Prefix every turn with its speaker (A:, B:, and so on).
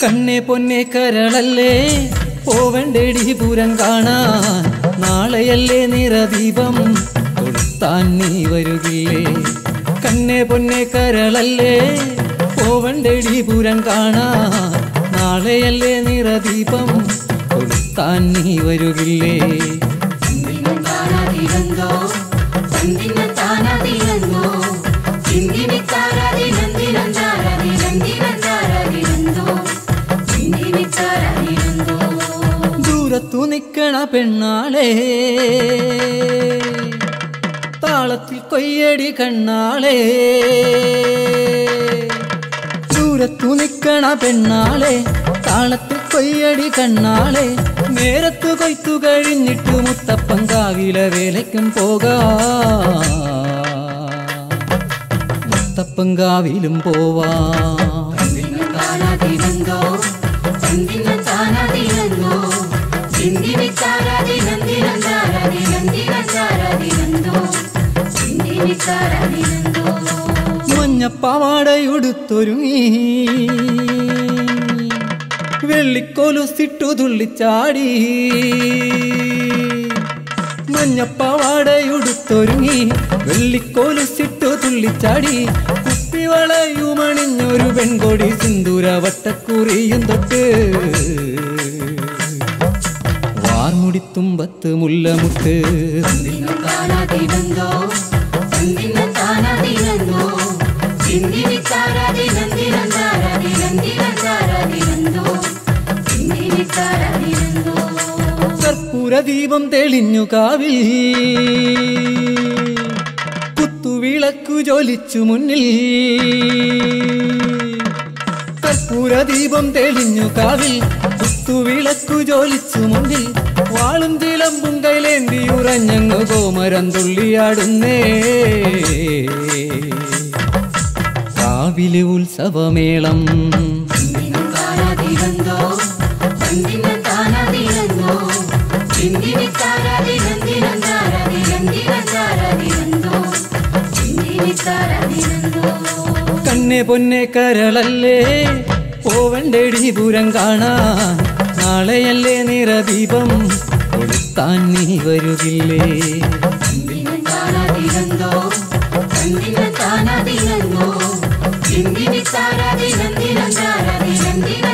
A: കണ്ണെ പൊന്നെ കരളല്ലേ പോവണ്ടേടി പൂരം കാണാൻ നാളെയല്ലേ നിറദീപം കൊടുത്താൻ നീ വരുകില്ലേ കണ്ണെ പൊന്നെ കരളല്ലേ പോവണ്ടേടി പൂരം കാണാൻ നാളെയല്ലേ നിറദീപം കൊടുത്താൻ നീ വരുകില്ലേ
B: ചിന്തിനം താനാതിരന്തോ ചന്ദിനം താനാതിരന്തോ ചിന്തിനി താരാതിരന്തിരം താരാതിരന്തിരം താരാതിരന്തോ ചിന്തിനി താരാതിരന്തോ
A: ദൂരത്തു നിക്കണ പെണ്ണാളെ താളത്തിൽ കൊയ്യടി കണ്ണാളെ ദൂരത്തു നിക്കണ പെണ്ണാളെ താളത്തിൽ കൊയ്യടി കണ്ണാളെ നേരത്തു കൊയ്ത്തു കഴിഞ്ഞിട്ട് മുത്തപ്പങ്കാവിലെ വേലയ്ക്കും പോകാം മുത്തപ്പങ്കാവിലും പോവാം
B: ചിന്തിനം താനാതിരന്തോ ചന്ദിനം താനാതിരന്തോ ചിന്തിനി താരാതിരന്തിരം താരാതിരന്തിരം താരാതിരന്തോ ചിന്തിനി താരാതിരന്തോ
A: മഞ്ഞപ്പാവാടയുടുത്തൊരുങ്ങി വെള്ളിക്കൊലുസിട്ടു തുള്ളിച്ചാടി മഞ്ഞപ്പാവാടയുടുത്തൊരുങ്ങി വെള്ളിക്കോലുസിട്ടു തുള്ളിച്ചാടി കുപ്പിവളയുമണിഞ്ഞൊരു പെൺകൊടി സിന്ദൂര വട്ടക്കുറിയും തൊട്ട് വാർമുടിത്തുമ്പത്ത് മുല്ലമുട്ട്
B: ചിന്തിനം താനാതിരന്തോ ചന്ദിനം താനാതിരന്തോ ചിന്തിനി താരാതിരന്തിരം താരാതിരന്തിരം താരാതിരന്തോ ചിന്തിനി താരാതിരന്തോ
A: കർപ്പൂര ദീപം തെളിഞ്ഞു കാവിൽ കുത്തുവിളക്കു ജ്വലിച്ചു മുന്നിൽ കർപ്പൂര ദീപം തെളിഞ്ഞു കാവിൽ കുത്തുവിളക്കു ജ്വലിച്ചു മുന്നിൽ വാളും ചിലമ്പും കൈലേന്തി ഉറഞ്ഞങ്ങു കോമരം തുള്ളിയാടുന്നേ കാവിലെ ഉത്സവമേളം
B: ചിന്തിനം താനാതിരന്തോ ചന്ദിനം താനാതിരന്തോ ചിന്തിനി താരാതിരന്തിരം താരാതിരന്തിരം താരാതിരന്തോ ചിന്തിനി താരാതിരന്തോ
A: കണ്ണെ പൊന്നെ കരളല്ലേ പോവണ്ടേടി പൂരം കാണാൻ നാളെയല്ലേ നിറദീപം കൊടുത്താൻ നീ വരുകില്ലേ
B: ചന്ദിനം താനാതിരന്തോ ചന്ദിനം താനാതിരന്തോ ചിന്തിനി താരാതിരന്തിരം താരാതിരന്തിരം